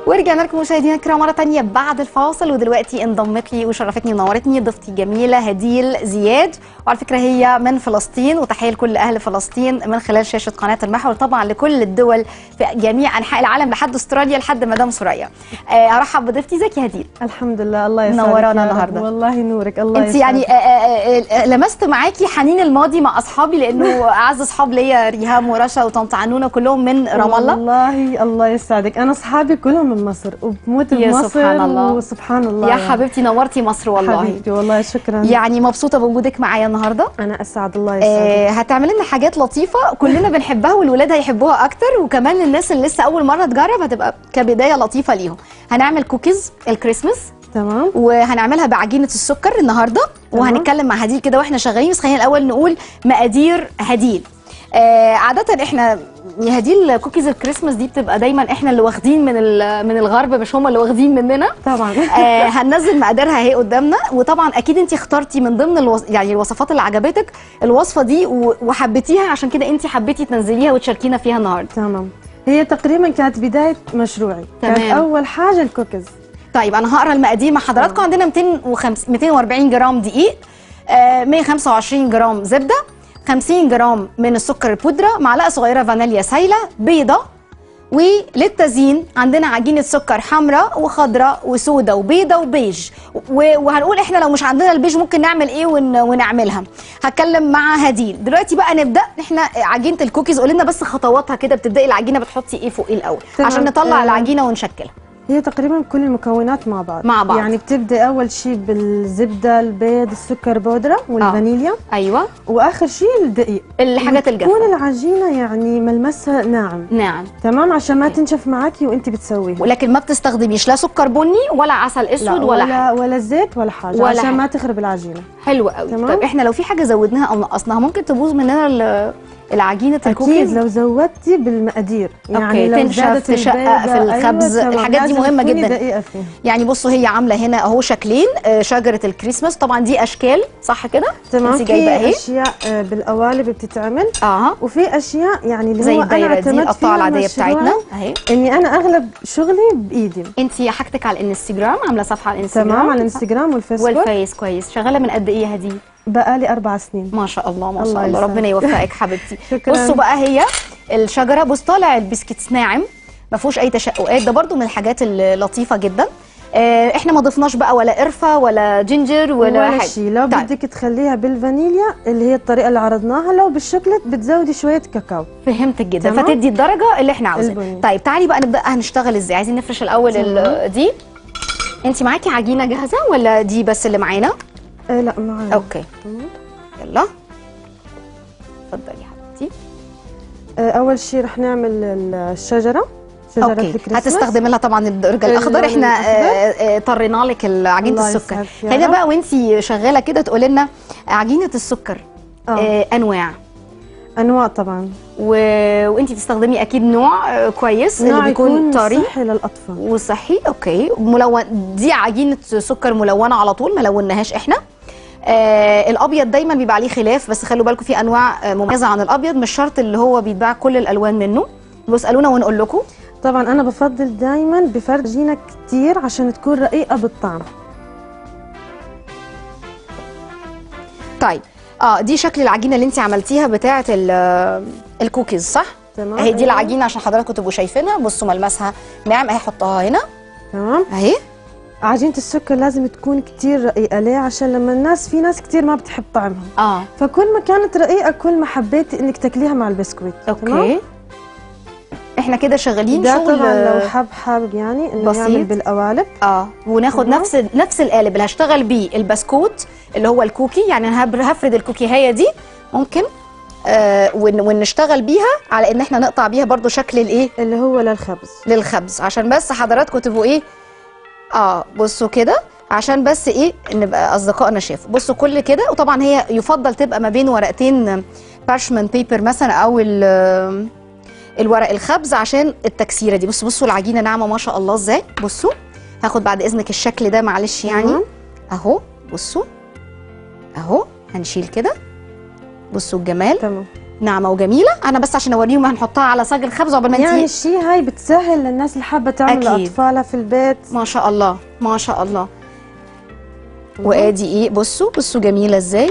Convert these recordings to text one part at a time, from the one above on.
ورجعنا لكم مشاهدينا الكرام مره تانية بعد الفاصل ودلوقتي انضمت لي وشرفتني ونورتني ضيفتي جميله هديل زياد وعلى فكره هي من فلسطين وتحيه لكل اهل فلسطين من خلال شاشه قناه المحور طبعا لكل الدول في جميع انحاء العالم لحد استراليا لحد مدام سوريا آه، ارحب بضيفتي ازيك يا هديل الحمد لله الله يسعدك منورانا يا رب. النهاردة. والله نورك الله انت يعني آه، آه، آه، لمست معاكي حنين الماضي مع اصحابي لانه اعز اصحاب ليا ريهام ورشا وطنط عنونه كلهم من رام الله والله الله يسعدك انا اصحابي كلهم من مصر وبموت يا بمصر سبحان الله. وسبحان الله يا يعني. حبيبتي نورتي مصر والله حبيبتي والله شكرا يعني مبسوطه بوجودك معايا النهارده انا اسعد الله يسعدك آه هتعمل لنا حاجات لطيفه كلنا بنحبها والولاد هيحبوها اكتر وكمان الناس اللي لسه اول مره تجرب هتبقى كبدايه لطيفه ليهم هنعمل كوكيز الكريسماس تمام وهنعملها بعجينه السكر النهارده تمام. وهنتكلم مع هديل كده واحنا شغالين بس خلينا الاول نقول مقادير هديل آه عادة احنا يا هديل كوكيز الكريسماس دي بتبقى دايما احنا اللي واخدين من ال- من الغرب مش هم اللي واخدين مننا طبعا آه هننزل مقاديرها اهي قدامنا وطبعا اكيد انت اخترتي من ضمن الوص... يعني الوصفات اللي عجبتك الوصفه دي و... وحبيتيها عشان كده انت حبيتي تنزليها وتشاركينا فيها النهارده تمام هي تقريبا كانت بدايه مشروعي كانت تمام. اول حاجه الكوكيز طيب انا هقرا المقادير مع حضراتكم عندنا 205 240 جرام دقيق آه 125 جرام زبده 50 جرام من السكر البودره معلقه صغيره فانيليا سايله بيضه وللتزيين عندنا عجينه سكر حمراء وخضراء وسودة وبيضه وبيج و- وهنقول احنا لو مش عندنا البيج ممكن نعمل ايه ون ونعملها هتكلم مع هديل دلوقتي بقى نبدا احنا عجينه الكوكيز قولي لنا بس خطواتها كده بتبداي العجينه بتحطي ايه فوق ايه الاول تمام. عشان نطلع آه. العجينه ونشكلها هي تقريبا كل المكونات مع بعض مع بعض. يعني بتبدا اول شيء بالزبده البيض السكر بودره والفانيليا ايوه واخر شيء الدقيق الحاجات الجافه تكون العجينه يعني ملمسها ناعم نعم تمام عشان ما تنشف معاكي وانت بتسويها ولكن ما بتستخدميش لا سكر بني ولا عسل لا اسود ولا, ولا ولا زيت ولا حاجه ولا ولا عشان حاجة. ما تخرب العجينه حلو قوي تمام. طيب احنا لو في حاجه زودناها او نقصناها ممكن تبوظ مننا ال- العجينه اكيد الكوكيز لو زودتي بالمقادير يعني أوكي، لو تنشف، زادت تشقق البيضة، في الخبز، أيوة تمام، الحاجات دي لازم مهمة تكوني جداً. دقيقه فيها يعني بصوا هي عامله هنا اهو شكلين آه، شجره الكريسماس طبعا دي اشكال صح كده تمام انت جايبه في اهي اشياء آه، بالقوالب بتتعمل اه وفي اشياء يعني اللي زي هو الدايره انا دي اعتمدت القطاعه فيها العاديه مشروعي بتاعتنا اهي اني انا اغلب شغلي بايدي انت حاجتك على الانستجرام عامله صفحه على الانستجرام تمام على الانستغرام والفيسبوك والفيس كويس شغاله من قد ايه يا هدي بقالي اربع سنين ما شاء الله ما الله شاء الله يسعدك. ربنا يوفقك حبيبتي شكراً. بصوا بقى هي الشجره بص طالع البسكيت ناعم ما فيهوش اي تشققات ده برضو من الحاجات اللطيفه جدا آه، احنا ما ضفناش بقى ولا قرفه ولا جينجر ولا, ولا حاجه شيء لو طيب. بدك تخليها بالفانيليا اللي هي الطريقه اللي عرضناها لو بالشوكليت بتزودي شويه كاكاو فهمتك جدا تمام. فتدي الدرجه اللي احنا عاوزينها البني. طيب تعالي بقى نبدا هنشتغل ازاي عايزين نفرش الاول ال- دي انت معاكي عجينه جاهزه ولا دي بس اللي معانا آه لا معايا اوكي تمام. يلا اتفضلي يا حبيبتي آه اول شيء رح نعمل ال- الشجره شجره اوكي الكريسماس هتستخدمي لها طبعا الدرج الاخضر اللون احنا الأخضر. آه، آه، طرينا لك ال- عجينه الله السكر يسعدك يا هنا رب. بقى وانت شغاله كده تقولي لنا عجينه السكر آه. آه، انواع انواع طبعا و... وانت تستخدمي اكيد نوع آه، كويس نوع اللي بيكون يكون طري صحي للاطفال وصحي اوكي ملون دي عجينه سكر ملونه على طول ما لوناهاش احنا آه الابيض دايما بيبقى عليه خلاف بس خلوا بالكم في انواع آه، مميزه عن الابيض مش شرط اللي هو بيتباع كل الالوان منه بيسالونا ونقول لكم طبعا انا بفضل دائما بفرد عجينه كتير عشان تكون رقيقه بالطعم طيب اه دي شكل العجينه اللي انت عملتيها بتاعه ال- الكوكيز صح تمام اهي دي أيوة. العجينه عشان حضراتكم تبقوا شايفينها بصوا ملمسها ناعم اهي حطها هنا تمام اهي عجينه السكر لازم تكون كتير رقيقه ليه عشان لما الناس في ناس كتير ما بتحب طعمها اه فكل ما كانت رقيقه كل ما حبيتي انك تاكليها مع البسكويت تمام؟ اوكي احنا كده شغالين ده شغل طبعا آه، لو حب حابب يعني انه بسيط. يعمل بالقوالب اه وناخد تمام. نفس نفس القالب اللي هشتغل بيه البسكوت اللي هو الكوكي يعني انا هبر- هفرد الكوكي هي دي ممكن آه ون- ونشتغل بيها على ان احنا نقطع بيها برضو شكل الايه اللي هو للخبز للخبز عشان بس حضراتكم تبقوا ايه اه بصوا كده عشان بس ايه نبقى اصدقائنا شافوا بصوا كل كده وطبعا هي يفضل تبقى ما بين ورقتين بارشمان بيبر مثلا او ال- الورق الخبز عشان التكسيره دي بصوا بصوا العجينه ناعمه ما شاء الله ازاي بصوا هاخد بعد اذنك الشكل ده معلش يعني تمام. اهو بصوا اهو هنشيل كده بصوا الجمال تمام ناعمه وجميله انا بس عشان اوريهم هنحطها على صاج الخبز عقبال ما يعني انتي الشيء هاي بتسهل للناس اللي حابه تعمل أكيد. لاطفالها في البيت ما شاء الله ما شاء الله وادي ايه بصوا بصوا جميله ازاي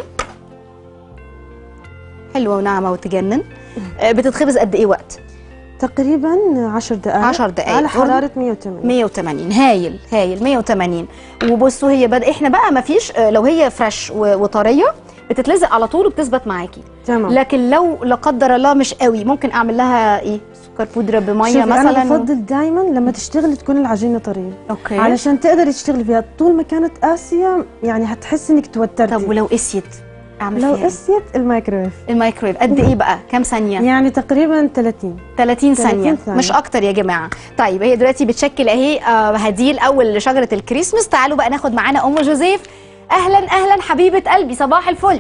حلوه وناعمه وتجنن آه، بتتخبز قد ايه وقت تقريبا 10 دقائق 10 دقايق. على حراره 180 180 هايل هايل 180 وبصوا هي بد... احنا بقى ما فيش لو هي فريش و- وطريه بتتلزق على طول وبتثبت معاكي تمام لكن لو لا قدر الله مش قوي ممكن اعمل لها ايه سكر بودره بميه شوفي مثلا انا بفضل دايما لما تشتغلي تكون العجينه طريه اوكي علشان تقدري تشتغلي فيها طول ما كانت قاسيه يعني هتحسي انك توترتي طب ولو قسيت اعمل لو فيها إيه؟ قسيت الميكرويف الميكرويف قد ايه بقى كام ثانيه يعني تقريبا 30 30 ثانية ثانية. مش أكتر يا جماعة طيب هي دلوقتي بتشكل أهي آه، هديل أول لشجرة الكريسماس تعالوا بقى ناخد معانا أم جوزيف أهلا أهلا حبيبة قلبي صباح الفل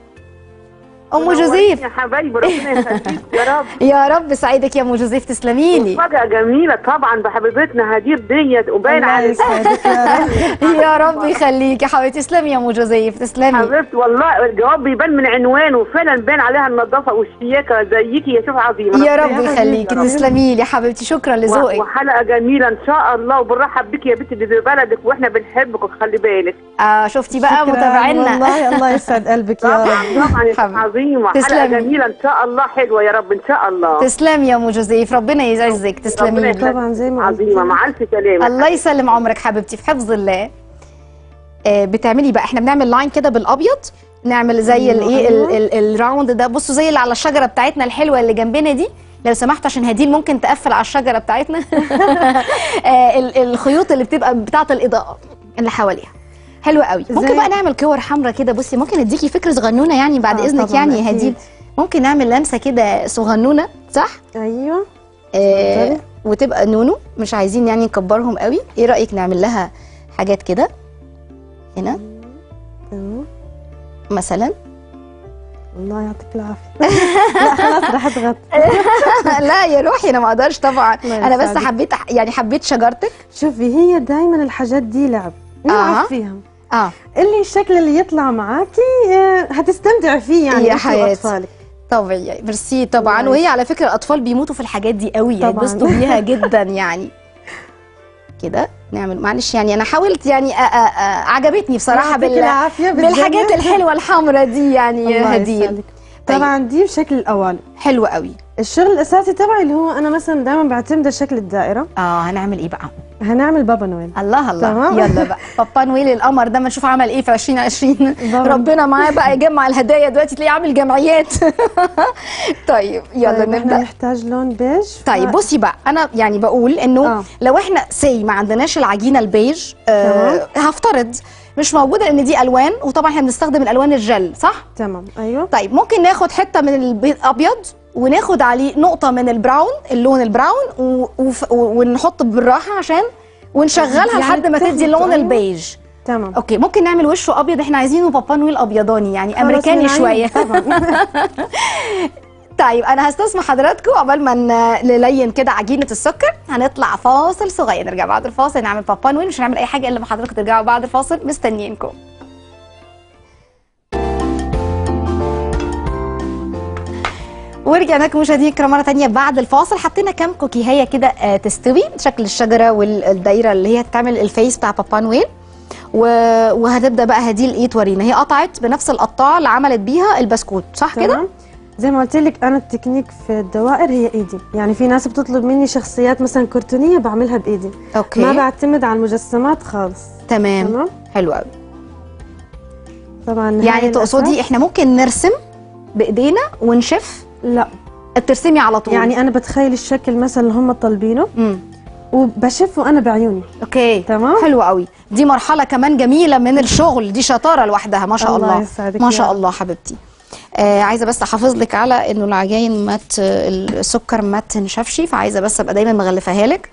أم جوزيف يا حبايبي ربنا يخليك يا رب يا رب سعيدك يا أم جوزيف تسلميلي مفاجأة جميلة طبعا بحبيبتنا هدير ديت وباين الله على يسعدك يا رب يا رب يخليك يا حبيبتي تسلمي يا أم جوزيف تسلمي حبيبتي والله الجواب بيبان من عنوانه فعلا باين عليها النظافة والشياكة زيكي يا شوف عظيمة يا رب حبيبتي. يخليكي تسلميلي يا حبيبتي شكرا و- لذوقك وحلقة جميلة إن شاء الله وبنرحب بك يا بنتي دي في بلدك وإحنا بنحبك وخلي بالك آه شفتي بقى شكراً متابعينا والله الله يسعد قلبك يا طبعا رب طبعا يا ست حبيبتي. عظيمة حلقة تسلمي. جميلة إن شاء الله حلوة يا رب إن شاء الله تسلمي يا أم جوزيف ربنا يعزك تسلمي ربنا طبعا زي ما قلت عظيمة مع ألف سلامة الله يسلم عمرك حبيبتي في حفظ الله آه بتعملي بقى احنا بنعمل لاين كده بالابيض نعمل زي أيوة، الايه أيوة. ال- ال- الراوند ده بصوا زي اللي على الشجره بتاعتنا الحلوه اللي جنبنا دي لو سمحت عشان هديل ممكن تقفل على الشجره بتاعتنا آه ال- الخيوط اللي بتبقى بتاعه الاضاءه اللي حواليها حلوه قوي ممكن زي- بقى نعمل كور حمراء كده بصي ممكن اديكي فكره صغنونه يعني بعد آه، اذنك طبعاً، يعني يا أكيد. هديل ممكن نعمل لمسه كده صغنونه صح ايوه آه اتفضلي. وتبقى نونو مش عايزين يعني نكبرهم قوي ايه رايك نعمل لها حاجات كده هنا تمام مثلا الله يعطيك العافيه لا خلاص رح اضغط لا يا روحي انا ما اقدرش طبعا الله انا بس يسعدك. حبيت يعني حبيت شجرتك شوفي هي دايما الحاجات دي لعب نلعب آه. فيها اه اللي الشكل اللي يطلع معاكي آه، هتستمتعي فيه يعني يا أنت حياتي. وأطفالك. طبيعي ميرسي طبعا الله وهي على فكره الاطفال بيموتوا في الحاجات دي قوي طبعاً. يتبسطوا بيها جدا يعني كده نعمل معلش يعني انا حاولت يعني أ أ أ عجبتني بصراحه يعطيك بال العافيه بالحاجات بالجنة. الحلوه الحمراء دي يعني الله يا هديل يسعدك. طبعا دي بشكل الاول حلوه قوي الشغل الاساسي تبعي اللي هو انا مثلا دائما بعتمد على شكل الدائره اه هنعمل ايه بقى هنعمل بابا نويل الله الله تمام. يلا بقى بابا نويل القمر ده ما نشوف عمل ايه في 2020 بابا. ربنا معاه بقى يجمع الهدايا دلوقتي تلاقيه عامل جمعيات طيب يلا طيب احنا نبدا نحتاج لون بيج طيب ف- بصي بقى انا يعني بقول انه آه. لو احنا سي ما عندناش العجينه البيج آه هفترض مش موجوده لان دي الوان وطبعا احنا بنستخدم الالوان الجل صح تمام ايوه طيب ممكن ناخد حته من الابيض وناخد عليه نقطه من البراون اللون البراون و... وف... ونحط بالراحه عشان ونشغلها يعني لحد ما تدي تاخد- اللون أيوة. البيج تمام اوكي ممكن نعمل وشه ابيض احنا عايزينه بابا نويل ابيضاني يعني خلاص امريكاني من شويه عيني. طبعا طيب انا هستسمح حضراتكم قبل ما ن- نلين كده عجينه السكر هنطلع فاصل صغير نرجع بعد الفاصل نعمل بابا نويل مش هنعمل اي حاجه الا ما حضراتكم ترجعوا بعد الفاصل مستنيينكم ورجعنا لكم مشاهدينا الكرام مره تانية بعد الفاصل حطينا كام كوكيهيه كده آه، تستوي شكل الشجره والدايره اللي هي تعمل الفيس بتاع بابا نويل و... وهتبدا بقى هديل ايه تورينا هي قطعت بنفس القطاعه اللي عملت بيها البسكوت صح كده تمام زي ما قلت لك انا التكنيك في الدوائر هي ايدي يعني في ناس بتطلب مني شخصيات مثلا كرتونيه بعملها بايدي اوكي ما بعتمد على المجسمات خالص تمام تمام حلو قوي طبعا هاي يعني تقصدي الأساس. احنا ممكن نرسم بايدينا ونشف لا ترسمي على طول يعني انا بتخيل الشكل مثلا اللي هم طالبينه امم وبشوفه انا بعيوني اوكي تمام. حلو قوي دي مرحله كمان جميله من الشغل دي شطاره لوحدها ما شاء الله الله يسعدك ما يا شاء رب. الله حبيبتي آه عايزه بس احافظ لك على انه العجاين ما ت- السكر ما تنشفش فعايزه بس ابقى دايما مغلفاها لك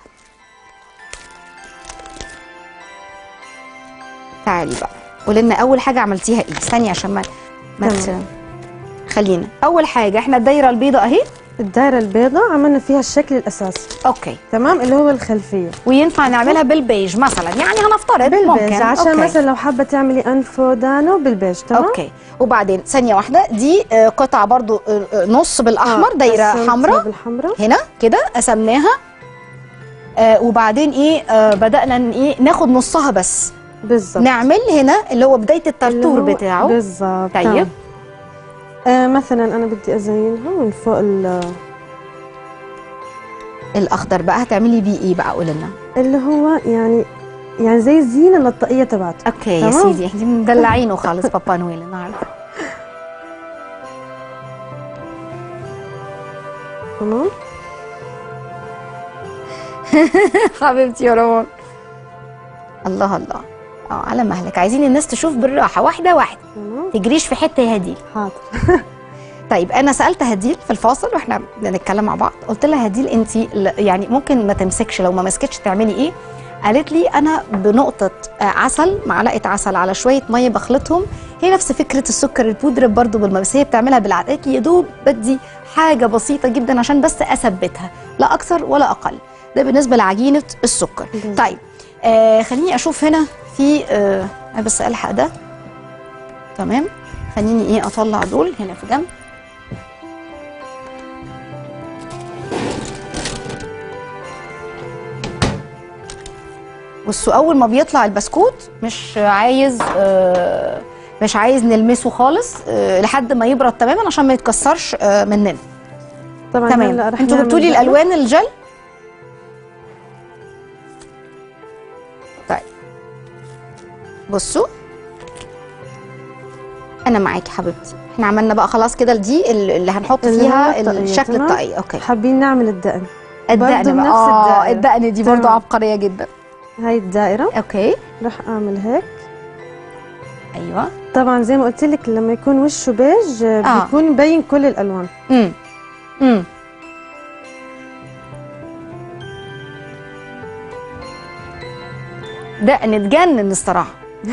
تعالي بقى قولي لنا اول حاجه عملتيها ايه ثانيه عشان ما ما ت... تمام. خلينا اول حاجه احنا الدايره البيضاء اهي الدائره البيضاء عملنا فيها الشكل الاساسي اوكي تمام اللي هو الخلفيه وينفع نعملها بالبيج مثلا يعني هنفترض بالبيج ممكن عشان أوكي. مثلا لو حابه تعملي انف ودانو بالبيج تمام اوكي وبعدين ثانيه واحده دي آه، قطعه برضو آه، آه، نص بالاحمر دايره قسمت حمراء بالحمراء هنا كده قسمناها آه وبعدين ايه آه بدانا ن- ايه ناخد نصها بس بالظبط نعمل هنا اللي هو بدايه اللي الترتور هو- بتاعه بالظبط طيب. تمام. آه مثلا انا بدي ازينها من فوق ال- الاخضر بقى هتعملي بيه ايه بقى قولي لنا اللي هو يعني يعني زي الزينه للطاقيه تبعته اوكي يا تمام. سيدي احنا مدلعينه خالص بابا نويل النهارده تمام حبيبتي يا روان الله الله اه على مهلك عايزين الناس تشوف بالراحه واحده واحده تمام تجريش في حته يا هديل حاضر طيب انا سالت هديل في الفاصل واحنا بنتكلم مع بعض قلت لها هديل انت يعني ممكن ما تمسكش لو ما مسكتش تعملي ايه قالت لي انا بنقطه آه، عسل معلقه عسل على شويه ميه بخلطهم هي نفس فكره السكر البودره برضو بالماء بس هي بتعملها بالعدد قالت لي يا دوب بدي حاجه بسيطه جدا عشان بس اثبتها لا اكثر ولا اقل ده بالنسبه لعجينه السكر بالظبط. طيب آه خليني اشوف هنا في آه أنا بس الحق ده تمام خليني ايه اطلع دول هنا في جنب بصوا اول ما بيطلع البسكوت مش عايز آه مش عايز نلمسه خالص آه لحد ما يبرد تماما عشان ما يتكسرش آه مننا طبعا تمام هلا رح انتوا نعمل جبتوا لي بقى- الالوان الجل طيب بصوا انا معاكي حبيبتي احنا عملنا بقى خلاص كده دي اللي هنحط اللي هو فيها الطاقية، الشكل تمام؟ الطاقية اوكي حابين نعمل الدقن الدقن برضو بقى بنفس اه الدائرة. الدقن دي برضو تمام. عبقرية جدا هاي الدائره اوكي رح اعمل هيك ايوه طبعا زي ما قلت لك لما يكون وشه بيج آه. آه. بيكون مبين كل الالوان امم امم ده نتجنن الصراحه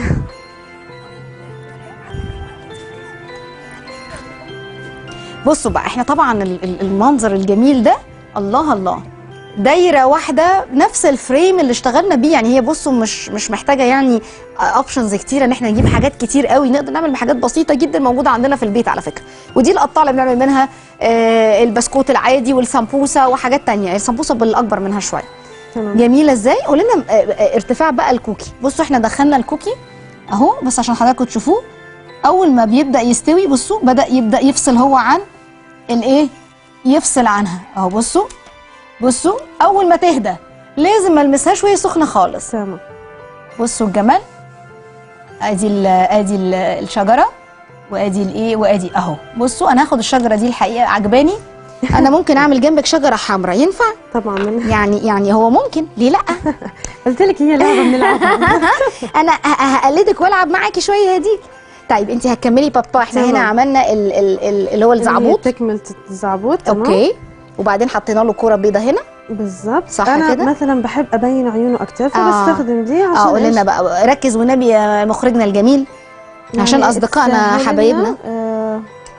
بصوا بقى احنا طبعا ال- ال- المنظر الجميل ده الله الله دايره واحده نفس الفريم اللي اشتغلنا بيه يعني هي بصوا مش مش محتاجه يعني اوبشنز كتيره ان احنا نجيب حاجات كتير قوي نقدر نعمل بحاجات بسيطه جدا موجوده عندنا في البيت على فكره ودي القطاعه اللي بنعمل منها آه، البسكوت العادي والسمبوسه وحاجات تانية السمبوسه بالاكبر منها شويه تمام جميله ازاي قول لنا آه، آه، ارتفاع بقى الكوكي بصوا احنا دخلنا الكوكي اهو بس عشان حضراتكم تشوفوه اول ما بيبدا يستوي بصوا بدا يبدا يفصل هو عن الايه يفصل عنها اهو بصوا بصوا اول ما تهدى لازم ما المسهاش وهي سخنه خالص تمام بصوا الجمال ادي ال ادي ال الشجره وادي الايه وادي اهو بصوا انا هاخد الشجره دي الحقيقه عجباني انا ممكن اعمل جنبك شجره حمراء ينفع طبعا من يعني يعني هو ممكن ليه لا قلت لك هي لعبه بنلعبها انا ه- هقلدك والعب معاكي شويه يا دي طيب انت هتكملي بابا احنا تمام. هنا عملنا ال ال ال اللي هو الزعبوط تكمله الزعبوط تمام اوكي وبعدين حطينا له كوره بيضه هنا بالظبط صح انا كده؟ مثلا بحب ابين عيونه اكتر آه. فبستخدم دي عشان اه قول لنا إيش؟ بقى ركز والنبي يا مخرجنا الجميل عشان يعني أصدقائنا تسهل لنا، حبايبنا. آه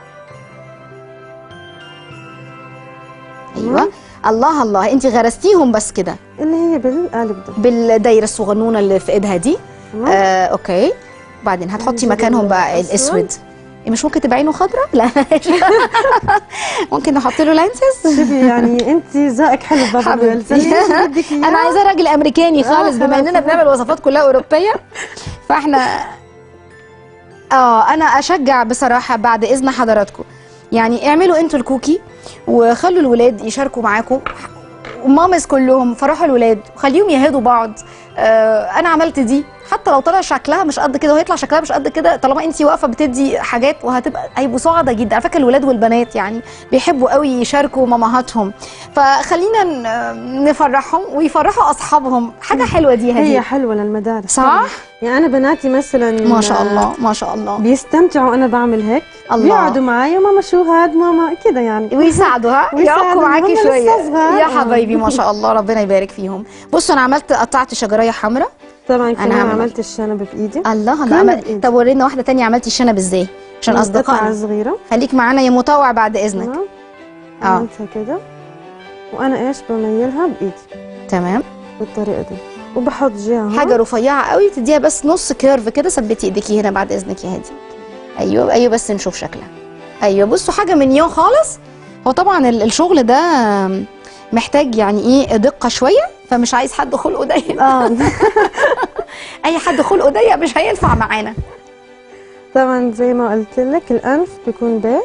ايوه الله الله انت غرستيهم بس كده اللي هي بالقالب ده بالدايره الصغنونه اللي في ايدها دي تمام آه، اوكي بعدين هتحطي نجيب مكانهم بقى الأسود. الاسود إيه، مش ممكن تبقى عينه خضراء لا ممكن نحط له لانسز شوفي يعني انت ذوقك حلو بابا حبيبتي. سلمي بدك اياه انا عايزاه راجل امريكاني خالص آه، بما خلاص. اننا بنعمل وصفات كلها اوروبيه فاحنا اه انا اشجع بصراحه بعد اذن حضراتكم يعني اعملوا انتوا الكوكي وخلوا الولاد يشاركوا معاكم ومامز كلهم فرحوا الولاد وخليهم يهدوا بعض آه انا عملت دي حتى لو طلع شكلها مش قد كده وهيطلع شكلها مش قد كده طالما انت واقفه بتدي حاجات وهتبقى هيبقوا سعداء جدا على فكره الولاد والبنات يعني بيحبوا قوي يشاركوا مامهاتهم فخلينا ن- نفرحهم ويفرحوا اصحابهم حاجه حلوه دي هي هدي حلوه للمدارس صح؟ طبعاً. يعني انا بناتي مثلا ما شاء الله ما شاء الله بيستمتعوا انا بعمل هيك الله. بيقعدوا معي وماما شو هاد ماما كده يعني ويساعدوا ها ويساعدوا، يعقوا معاكي هم شويه لسه صغار. يا آه. حبايبي ما شاء الله ربنا يبارك فيهم بصوا انا عملت قطعت شجريه حمراء طبعا كمان هعمل- عملت الشنب بايدي الله كله الله عمل... بإيدي. طب ورينا واحده تانية عملتي الشنب ازاي عشان قطعة اصدقائنا صغيره خليك معانا يا مطوع بعد اذنك تمام اه عملتها كده وانا ايش بميلها بايدي تمام بالطريقه دي وبحط جهه هون. حاجه رفيعه قوي تديها بس نص كيرف كده ثبتي ايديكي هنا بعد اذنك يا هادي ايوه ايوه بس نشوف شكلها ايوه بصوا حاجه من يوم خالص هو طبعا ال- الشغل ده محتاج يعني ايه دقه شويه فمش عايز حد خلقه ضيق اه اي حد خلقه ضيق مش هينفع معانا طبعا زي ما قلت لك الانف بيكون بيج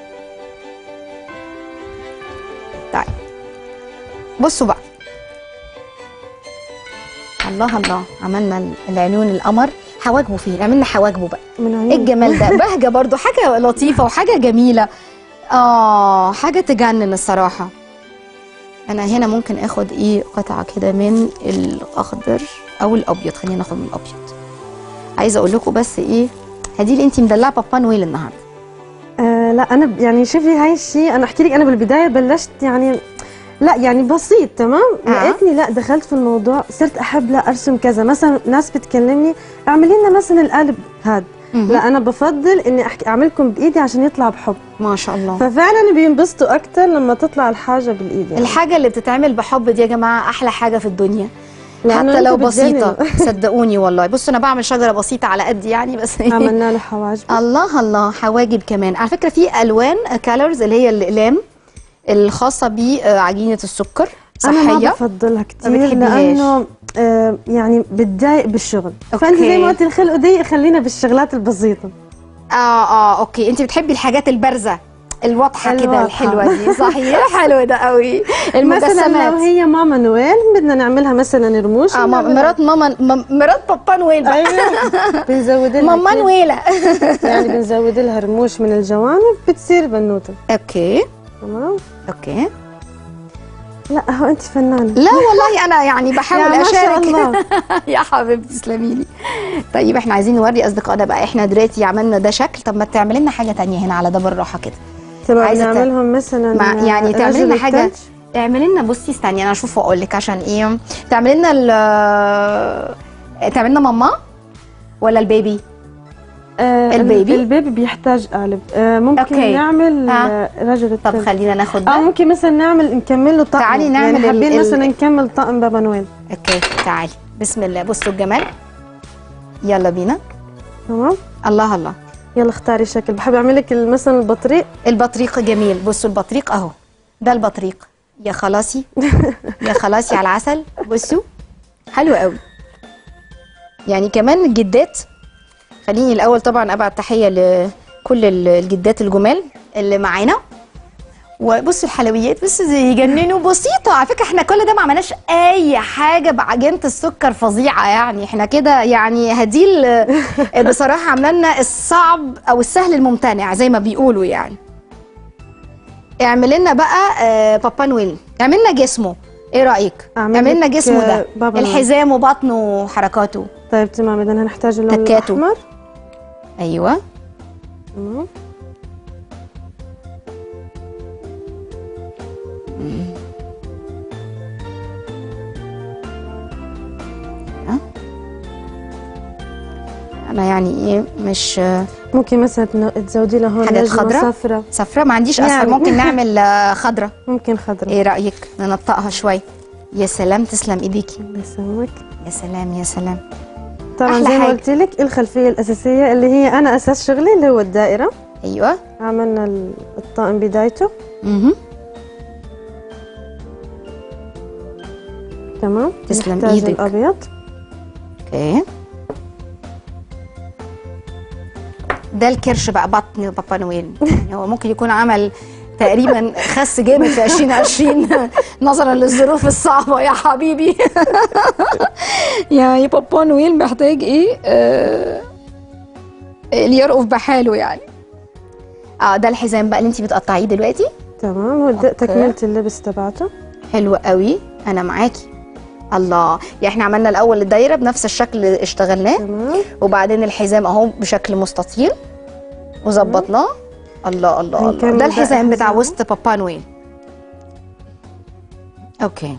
طيب بصوا بقى الله الله عملنا العيون القمر حواجبه فين عملنا حواجبه بقى من عيون ايه الجمال ده بهجه برضو حاجه لطيفه وحاجه جميله اه حاجه تجنن الصراحه انا هنا ممكن اخد ايه قطعه كده من الاخضر او الابيض خلينا ناخد من الابيض عايزه اقول لكم بس ايه هدي انت مدلعه بابا نويل النهارده آه لا انا ب- يعني شوفي هاي الشيء انا احكي لك انا بالبدايه بلشت يعني لا يعني بسيط تمام آه. لقيتني لا دخلت في الموضوع صرت احب لا ارسم كذا مثلا ناس بتكلمني اعملي لنا مثلا القلب هذا لا انا بفضل اني احكي اعملكم بايدي عشان يطلع بحب ما شاء الله ففعلا بينبسطوا اكثر لما تطلع الحاجه بالايد يعني. الحاجه اللي بتتعمل بحب دي يا جماعه احلى حاجه في الدنيا لأنه حتى لو أنتوا بسيطه بتجننوا. صدقوني والله بصوا انا بعمل شجره بسيطه على قد يعني بس عملنا له حواجب الله الله حواجب كمان على فكره في الوان كالرز اللي هي الاقلام الخاصه بعجينه السكر انا ما صحيه بفضلها كثير بتحبيهاش. لانه آه يعني بتضايق بالشغل فانت أوكي. زي ما قلت الخلق ضيق خلينا بالشغلات البسيطه اه اه اوكي انت بتحبي الحاجات البارزه الواضحه كده الواضحة. الحلوه دي صحيح حلو ده قوي مثلا المجسمات لو هي ماما نويل بدنا نعملها مثلا رموش اه مام- مرات ماما مام- مرات بابا نويل بقى ايوه بنزود لها ماما كده. نويله يعني بنزود لها رموش من الجوانب بتصير بنوته اوكي تمام اوكي لا هو انت فنانه لا والله انا يعني بحاول يا ما شاء اشارك الله. يا حبيبتي تسلمي لي طيب احنا عايزين نوري اصدقائنا بقى احنا دلوقتي عملنا ده شكل طب ما تعملي لنا حاجه تانية هنا على ده بالراحه كده تبقى عايزة تع- نعملهم مثلا مع يعني تعملي رجل لنا حاجه الثلج. اعملي لنا بصي استني انا اشوف واقول لك عشان ايه تعملي لنا ال تعملي لنا ماما ولا البيبي آه البيبي؟ البيبي بيحتاج قالب آه ممكن أوكي. نعمل ها. آه رجل طب الثلج خلينا ناخد اه ده ممكن مثلا نعمل نكمل له طقم تعالي نعمل يعني ال- حابين ال- مثلا نكمل طقم بابا نويل اوكي تعالي بسم الله بصوا الجمال يلا بينا تمام الله الله يلا اختاري شكل بحب اعمل لك مثلا البطريق البطريق جميل بصوا البطريق اهو ده البطريق يا خلاصي يا خلاصي على العسل بصوا حلو قوي يعني كمان الجدات خليني الاول طبعا ابعت تحيه لكل ال- الجدات الجمال اللي معانا وبصوا الحلويات بصوا زي يجننوا بسيطه على فكره احنا كل ده ما عملناش اي حاجه بعجينه السكر فظيعه يعني احنا كده يعني هديل بصراحه عامله لنا الصعب او السهل الممتنع زي ما بيقولوا يعني اعمل لنا بقى آه، بابا نويل اعمل لنا جسمه ايه رايك أعمل اعمل لنا لك، جسمه آه، ده بابا نويل. الحزام وبطنه وحركاته طيب تمام اذا هنحتاج اللون تكاته. الاحمر ايوه تمام انا يعني ايه مش آه، ممكن مثلا تن- تزودي له هون حاجات نجمة خضراء؟ صفراء صفرة ما عنديش اسهل يعني. ممكن نعمل آه، خضرة ممكن خضراء ايه رايك ننطقها شويه يا سلام تسلم ايديكي يسلمك يا سلام يا سلام طبعا أحلى زي ما حاجة. قلت لك الخلفيه الاساسيه اللي هي انا اساس شغلي اللي هو الدائره ايوه عملنا ال- الطقم بدايته اها تمام تسلم نحتاج إيدك. الابيض اوكي ده الكرش بقى بطن بابا نويل يعني هو ممكن يكون عمل تقريبا خس جامد في 2020 نظرا للظروف الصعبه يا حبيبي يعني بابا نويل محتاج ايه آه اللي يرقف بحاله يعني اه ده الحزام بقى اللي انت بتقطعيه دلوقتي تمام وده أوكي. تكمله اللبس تبعته حلو قوي انا معاكي الله يعني احنا عملنا الاول الدايره بنفس الشكل اللي اشتغلناه تمام وبعدين الحزام اهو بشكل مستطيل وظبطناه الله الله الله هنكمل ده بقى الحزام بتاع حزام. وسط بابا نويل اوكي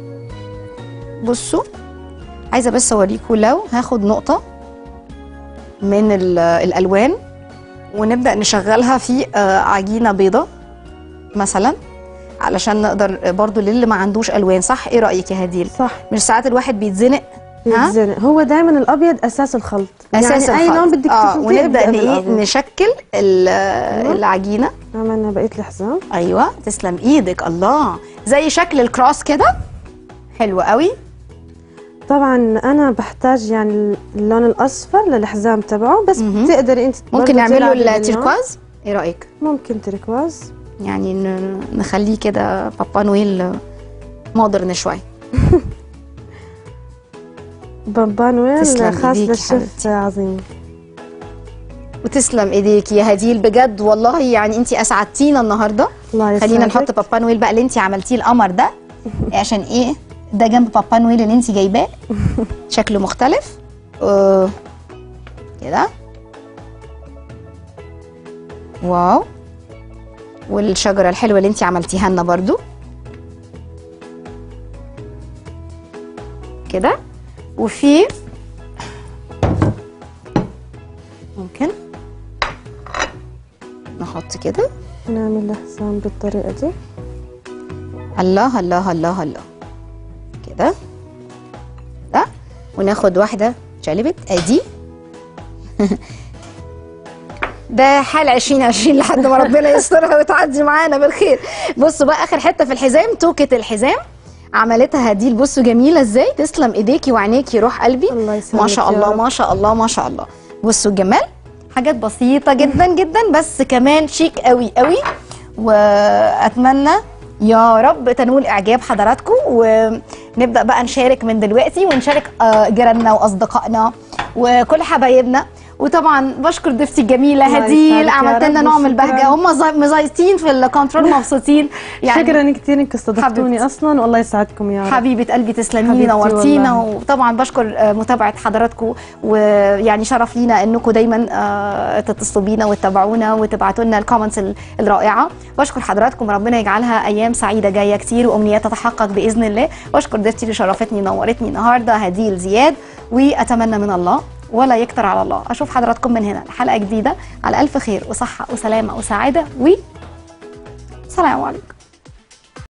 بصوا عايزه بس اوريكم لو هاخد نقطه من ال- الالوان ونبدا نشغلها في آه، عجينه بيضه مثلا علشان نقدر برضو للي ما عندوش الوان صح ايه رايك يا هديل صح مش ساعات الواحد بيتزنق ها بيتزنق هو دايما الابيض اساس الخلط اساس يعني اي الخلط. لون بدك اه تخلطيه ونبدا ابدأ ن- ايه بالأبيض. نشكل ال- أيوة. العجينه عملنا بقيه الحزام ايوه تسلم ايدك الله زي شكل الكروس كده حلو قوي طبعا انا بحتاج يعني اللون الاصفر للحزام تبعه بس مهم. تقدري انت ممكن برضه نعمله تلعبي باللون. التركواز ايه رايك ممكن تركواز يعني ن- نخليه كده بابا نويل مودرن شويه بابا نويل تسلم خاص إيديك للشيف حبيبتي. عظيم وتسلم ايديك يا هديل بجد والله يعني انت اسعدتينا النهارده الله يسعدك خلينا نحط بابا نويل بقى اللي انت عملتيه القمر ده عشان ايه ده جنب بابا نويل اللي انت جايباه شكله مختلف آه، كده واو والشجره الحلوه اللي انت عملتيها لنا برضو كده وفي ممكن نحط كده نعمل الحزام بالطريقه دي الله الله الله الله كده ده وناخد واحدة شلبت ادي ده حال 2020 لحد ما ربنا يسترها وتعدي معانا بالخير بصوا بقى اخر حته في الحزام توكه الحزام عملتها هديل بصوا جميله ازاي تسلم ايديكي وعينيكي روح قلبي الله يسلمك ما شاء يا الله رب. ما شاء الله ما شاء الله بصوا الجمال حاجات بسيطه جدا جدا بس كمان شيك قوي قوي واتمنى يا رب تنول اعجاب حضراتكم ونبدا بقى نشارك من دلوقتي ونشارك آه، جيراننا واصدقائنا وكل حبايبنا وطبعا بشكر ضيفتي الجميله الله هديل يسعدك يا عملت لنا رب نوع من وشكراً. البهجه هم زي- مزيطين في الكنترول مبسوطين يعني شكرا كثير انك استضفتوني حبيبتي. اصلا والله يسعدكم يا رب حبيبه قلبي تسلمي لي حبيبتي نورتينا والله. وطبعا بشكر آه، متابعه حضراتكم ويعني شرف لينا انكم دايما آه، تتصلوا بينا وتتابعونا وتبعتوا لنا الكومنتس ال- الرائعه بشكر حضراتكم ربنا يجعلها ايام سعيده جايه كتير وامنيات تتحقق باذن الله واشكر ضيفتي اللي شرفتني ونورتني النهارده هديل زياد واتمنى من الله ولا يكتر على الله اشوف حضراتكم من هنا حلقه جديده على الف خير وصحه وسلامه وسعاده و سلام عليكم